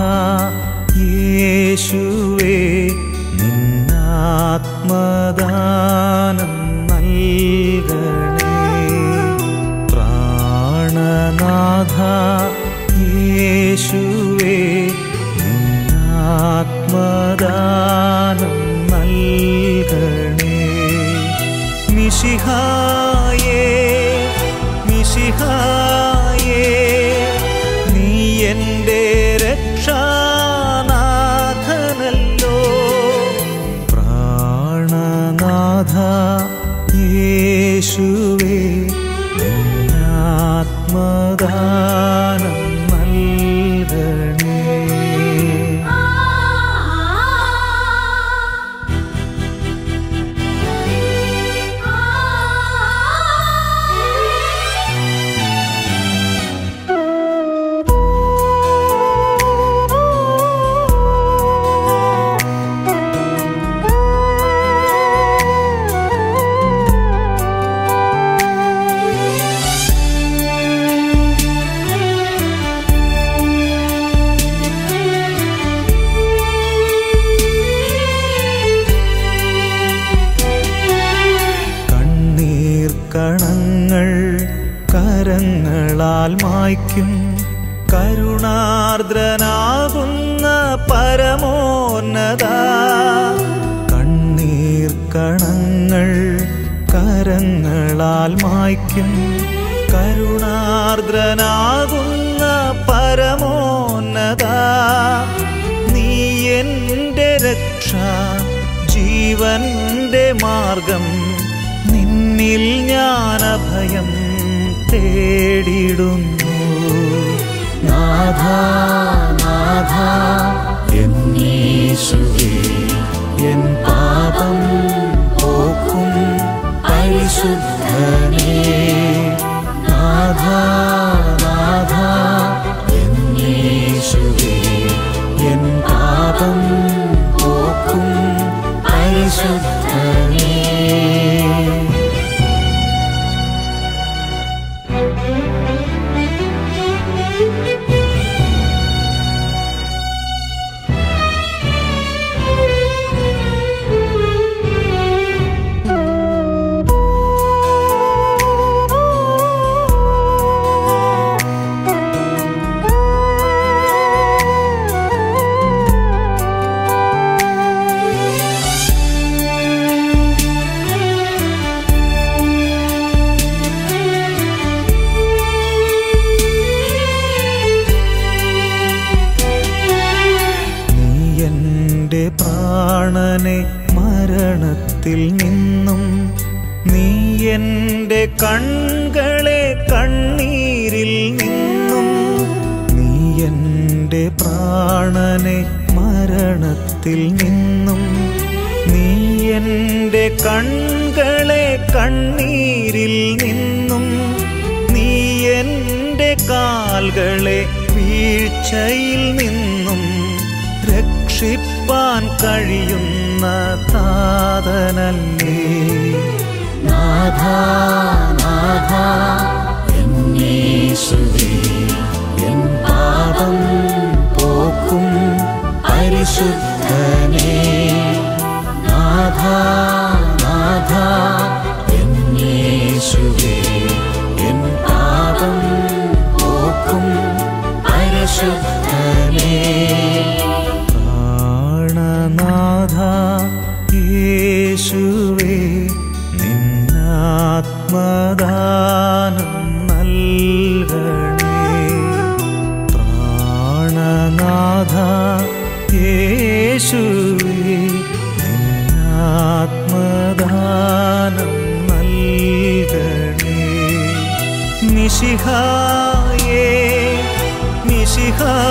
യേശുവേ നിന്നാത്മദാനം നൽകണേ പ്രാണനാഥ യേശുവേ നിന്നാത്മദാനം നൽകണേ മിശിഹായേ മിശിഹായേ നീ എൻ്റെ രക്ഷാനാഥനല്ലോ പ്രാണനാഥ യേശുവേ നിന്നാത്മദാനം നൽകണേ കണ്ണീർ കണങ്ങൾ കരങ്ങളാൽ മായ്ക്കും കരുണാർദ്രനാകുന്ന പരമോന്നത കണ്ണീർ കണങ്ങൾ കരങ്ങളാൽ മായ്ക്കും കരുണാർദ്രനാകുന്ന പരമോന്നത നീ എൻ്റെ രക്ഷ ജീവന്റെ മാർഗം നിന്നിൽ ഞാൻ അഭയം തേടിടുന്നു നാഥ നാഥ എന്നീശുവേ എൻ പാപം പോക്കും പരിശുദ്ധനേ നാഥ നാഥ എന്നീശുവേ എൻ പാപം പോക്കും പരിശുദ്ധനേ നീ എൻ്റെ പ്രാണനെ മരണത്തിൽ നിന്നും നീ എൻ്റെ കൺകളെ കണ്ണീരിൽ നിന്നും നീ എൻ്റെ പ്രാണനെ മരണത്തിൽ നിന്നും നീ എൻ്റെ കൺകളെ കണ്ണീരിൽ നിന്നും നീ എൻ്റെ കാൽകളെ വീഴ്ചയിൽ നിന്നും രക്ഷിപ്പാൻ കഴിയുന്ന താതനല്ലേ നാഥ നാഥ എന്നീശുവേ എൻ പാപം പോക്കും പരിശുദ്ധനേ നാഥ നാഥ എന്നീശുവേ എൻ പാപം പോക്കും പരിശുദ്ധനേ പ്രാണനാഥ യേശുവേ നിന്നാത്മദാനം നൽകണേ പ്രാണനാഥ യേശുവേ നിന്നാത്മദാനം നൽകണേ മിശിഹായേ മിശിഹായേ